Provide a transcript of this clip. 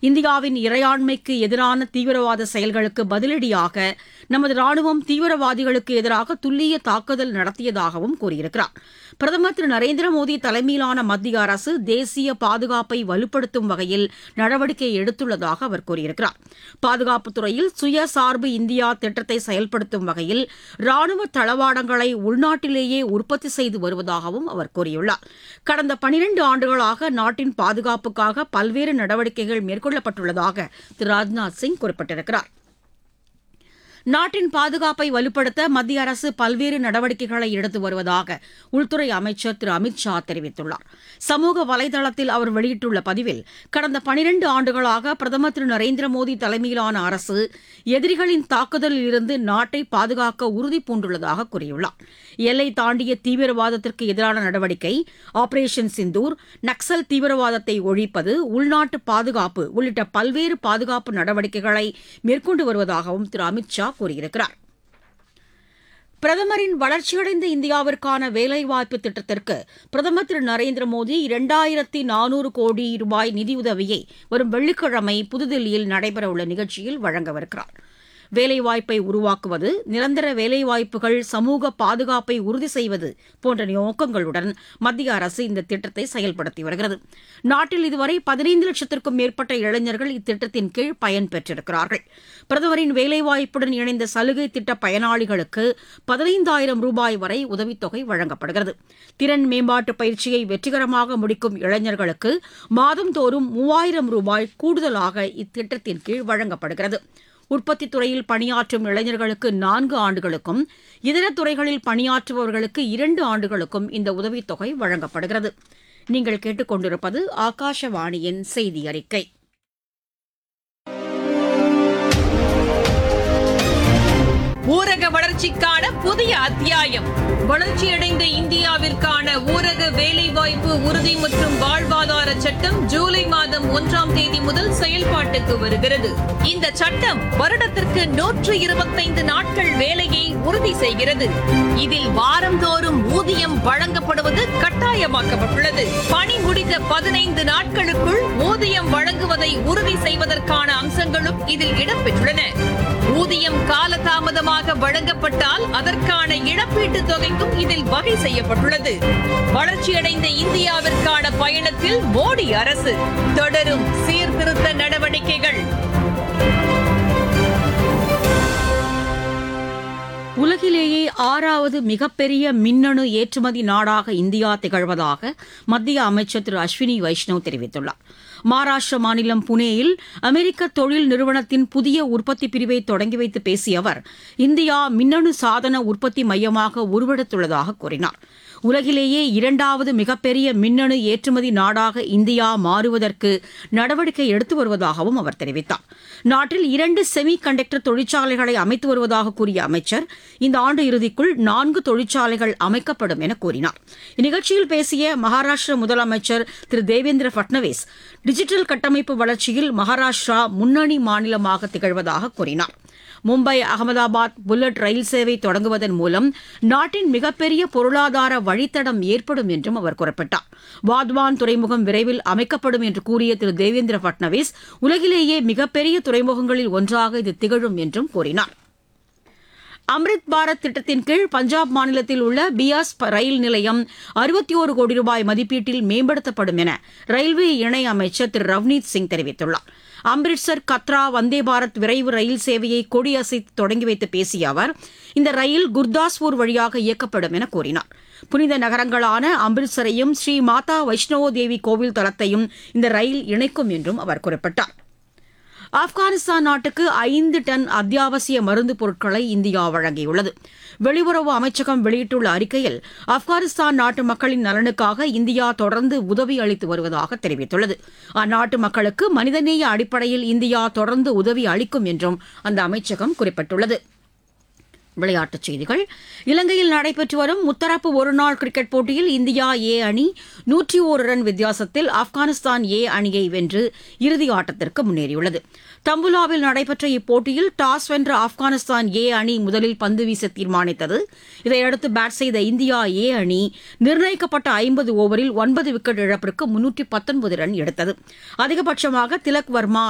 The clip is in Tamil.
இந்தியாவின் இறையாண்மைக்கு எதிரான தீவிரவாத செயல்களுக்கு பதிலடியாக நமது ராணுவம் தீவிரவாதிகளுக்கு எதிராக துல்லிய தாக்குதல் நடத்தியதாகவும் கூறியிருக்கிறார் பிரதமர் திரு நரேந்திர மோடி தலைமையிலான மத்திய அரசு தேசிய பாதுகாப்பை வலுப்படுத்தும் வகையில் நடவடிக்கை எடுத்துள்ளதாக அவர் கூறியிருக்கிறார் பாதுகாப்புத் துறையில் சுயசார்பு இந்தியா திட்டத்தை செயல்படுத்தும் வகையில் ராணுவ தளவாடங்களை உள்நாட்டிலேயே உற்பத்தி செய்து வருவதாகவும் அவர் கூறியுள்ளார் கடந்த பனிரண்டு ஆண்டுகளாக நாட்டின் பாதுகாப்புக்காக பல்வேறு நடவடிக்கைகள் மேற்கொள்ளப்பட்டுள்ளதாக திரு ராஜ்நாத் சிங் குறிப்பிட்டிருக்கிறார் நாட்டின் பாதுகாப்பை வலுப்படுத்த மத்திய அரசு பல்வேறு நடவடிக்கைகளை எடுத்து வருவதாக உள்துறை அமைச்சர் திரு அமித் ஷா தெரிவித்துள்ளார் சமூக வலைதளத்தில் அவர் வெளியிட்டுள்ள பதிவில் கடந்த பனிரண்டு ஆண்டுகளாக பிரதமர் திரு நரேந்திர மோடி தலைமையிலான அரசு எதிரிகளின் தாக்குதலில் இருந்து நாட்டை பாதுகாக்க உறுதி பூண்டுள்ளதாக கூறியுள்ளார் எல்லை தாண்டிய தீவிரவாதத்திற்கு எதிரான நடவடிக்கை ஆபரேஷன் சிந்தூர் நக்சல் தீவிரவாதத்தை ஒழிப்பது உள்நாட்டு பாதுகாப்பு உள்ளிட்ட பல்வேறு பாதுகாப்பு நடவடிக்கைகளை மேற்கொண்டு வருவதாகவும் திரு அமித் ஷா கூறியிருக்கிறார் பிரதமரின் வளர்ச்சியடைந்த இந்தியாவிற்கான வேலைவாய்ப்பு திட்டத்திற்கு பிரதமர் திரு நரேந்திர மோடி இரண்டாயிரத்தி நானூறு கோடி ரூபாய் நிதியுதவியை வரும் வெள்ளிக்கிழமை புதுதில்லியில் நடைபெறவுள்ள நிகழ்ச்சியில் வழங்கவிருக்கிறார் வேலைவாய்ப்பை உருவாக்குவது நிரந்தர வேலைவாய்ப்புகள் சமூக பாதுகாப்பை உறுதி செய்வது போன்ற நோக்கங்களுடன் மத்திய அரசு இந்த திட்டத்தை செயல்படுத்தி வருகிறது நாட்டில் இதுவரை பதினைந்து லட்சத்திற்கும் மேற்பட்ட இளைஞர்கள் இத்திட்டத்தின் கீழ் பயன்பெற்றிருக்கிறார்கள் பிரதமரின் வேலைவாய்ப்புடன் இணைந்த சலுகை திட்ட பயனாளிகளுக்கு பதினைந்தாயிரம் ரூபாய் வரை உதவித்தொகை வழங்கப்படுகிறது திறன் மேம்பாட்டு பயிற்சியை வெற்றிகரமாக முடிக்கும் இளைஞர்களுக்கு மாதந்தோறும் மூவாயிரம் ரூபாய் கூடுதலாக இத்திட்டத்தின் கீழ் வழங்கப்படுகிறது உற்பத்தித் துறையில் பணியாற்றும் இளைஞர்களுக்கு நான்கு ஆண்டுகளுக்கும் இதர துறைகளில் பணியாற்றுபவர்களுக்கு இரண்டு ஆண்டுகளுக்கும் இந்த உதவித்தொகை வழங்கப்படுகிறது நீங்கள் கேட்டுக்கொண்டிருப்பது ஆகாஷவாணியின் செய்தி அறிக்கை ஊரக வளர்ச்சிக்கான புதிய அத்தியாயம் வளர்ச்சியடைந்த இந்தியாவிற்கான ஊரக வேலைவாய்ப்பு உறுதி மற்றும் வாழ்வாதார சட்டம் ஜூலை மாதம் ஒன்றாம் தேதி முதல் செயல்பாட்டுக்கு வருகிறது இந்த சட்டம் வருடத்திற்கு நூற்று இருபத்தைந்து நாட்கள் வேலையை உறுதி செய்கிறது இதில் வாரந்தோறும் ஊதியம் வழங்கப்படுவது கட்டாயமாக்கப்பட்டுள்ளது பணி முடிந்த பதினைந்து நாட்களுக்குள் ஊதியம் வழங்குவதை உறுதி செய்வதற்கான அம்சங்களும் இதில் இடம்பெற்றுள்ளன ஊதியம் காலதாமதமாக வழங்கப்பட்டால் அதற்கான இழப்பீட்டுத் தொகைக்கும் இதில் வகை செய்யப்பட்டுள்ளது வளர்ச்சியடைந்த இந்தியாவிற்கான பயணத்தில் மோடி அரசு தொடரும் சீர்திருத்த நடவடிக்கைகள் உலகிலேயே ஆறாவது மிகப்பெரிய மின்னணு ஏற்றுமதி நாடாக இந்தியா திகழ்வதாக மத்திய அமைச்சர் திரு அஸ்வினி வைஷ்ணவ் தெரிவித்துள்ளார் மகாராஷ்டிர மாநிலம் புனேயில் அமெரிக்க தொழில் நிறுவனத்தின் புதிய உற்பத்தி பிரிவை தொடங்கி வைத்து பேசிய அவர் இந்தியா மின்னணு சாதன உற்பத்தி மையமாக உருவெடுத்துள்ளதாக கூறினார் உலகிலேயே இரண்டாவது மிகப்பெரிய மின்னணு ஏற்றுமதி நாடாக இந்தியா மாறுவதற்கு நடவடிக்கை எடுத்து வருவதாகவும் அவர் தெரிவித்தார் நாட்டில் இரண்டு செமி கண்டக்டர் தொழிற்சாலைகளை அமைத்து வருவதாக கூறிய அமைச்சர் இந்த ஆண்டு இறுதிக்குள் நான்கு தொழிற்சாலைகள் அமைக்கப்படும் என கூறினார் இந்நிகழ்ச்சியில் பேசிய மகாராஷ்டிர முதலமைச்சர் திரு தேவேந்திர பட்னவிஸ் டிஜிட்டல் கட்டமைப்பு வளர்ச்சியில் மகாராஷ்டிரா முன்னணி மாநிலமாக திகழ்வதாக கூறினார் மும்பை அகமதாபாத் புல்லட் ரயில் சேவை தொடங்குவதன் மூலம் நாட்டின் மிகப்பெரிய பொருளாதார வழித்தடம் ஏற்படும் என்றும் அவர் குறிப்பிட்டார் வாத்வான் துறைமுகம் விரைவில் அமைக்கப்படும் என்று கூறிய திரு தேவேந்திர பட்னவிஸ் உலகிலேயே மிகப்பெரிய துறைமுகங்களில் ஒன்றாக இது திகழும் என்றும் கூறினார் அம்ரித் பாரத் திட்டத்தின் கீழ் பஞ்சாப் மாநிலத்தில் உள்ள பியாஸ் ப- ரயில் நிலையம் அறுபத்தி ஒரு கோடி ரூபாய் மதிப்பீட்டில் மேம்படுத்தப்படும் என ரயில்வே இணை அமைச்சர் திரு ரவ்னீத் சிங் தெரிவித்துள்ளார் அம்ரிட்சர் கத்ரா வந்தே பாரத் விரைவு ரயில் சேவையை கொடியசைத்து தொடங்கி வைத்து பேசிய அவர் இந்த ரயில் குர்தாஸ்பூர் வழியாக இயக்கப்படும் என கூறினார் புனித நகரங்களான அம்ரிட்சரையும் ஸ்ரீ மாதா வைஷ்ணவோ தேவி கோவில் தலத்தையும் இந்த ரயில் இணைக்கும் என்றும் அவர் குறிப்பிட்டார் ஆப்கானிஸ்தான் நாட்டுக்கு ஐந்து டன் அத்தியாவசிய மருந்து பொருட்களை இந்தியா வழங்கியுள்ளது வெளியுறவு அமைச்சகம் வெளியிட்டுள்ள அறிக்கையில் ஆப்கானிஸ்தான் நாட்டு மக்களின் நலனுக்காக இந்தியா தொடர்ந்து உதவி அளித்து வருவதாக தெரிவித்துள்ளது அந்நாட்டு மக்களுக்கு மனிதநேய அடிப்படையில் இந்தியா தொடர்ந்து உதவி அளிக்கும் என்றும் அந்த அமைச்சகம் குறிப்பிட்டுள்ளது விளையாட்டுச் செய்திகள் இலங்கையில் நடைபெற்று வரும் முத்தரப்பு ஒருநாள் கிரிக்கெட் போட்டியில் இந்தியா ஏ அணி நூற்றி ஒரு ரன் வித்தியாசத்தில் ஆப்கானிஸ்தான் ஏ அணியை வென்று இறுதி ஆட்டத்திற்கு முன்னேறியுள்ளது தம்புலாவில் நடைபெற்ற இப்போட்டியில் டாஸ் வென்ற ஆப்கானிஸ்தான் ஏ அணி முதலில் பந்து வீச தீர்மானித்தது இதையடுத்து பேட் செய்த இந்தியா ஏ அணி நிர்ணயிக்கப்பட்ட ஐம்பது ஓவரில் ஒன்பது விக்கெட் இழப்பிற்கு முன்னூற்றி பத்தொன்பது ரன் எடுத்தது அதிகபட்சமாக திலக் வர்மா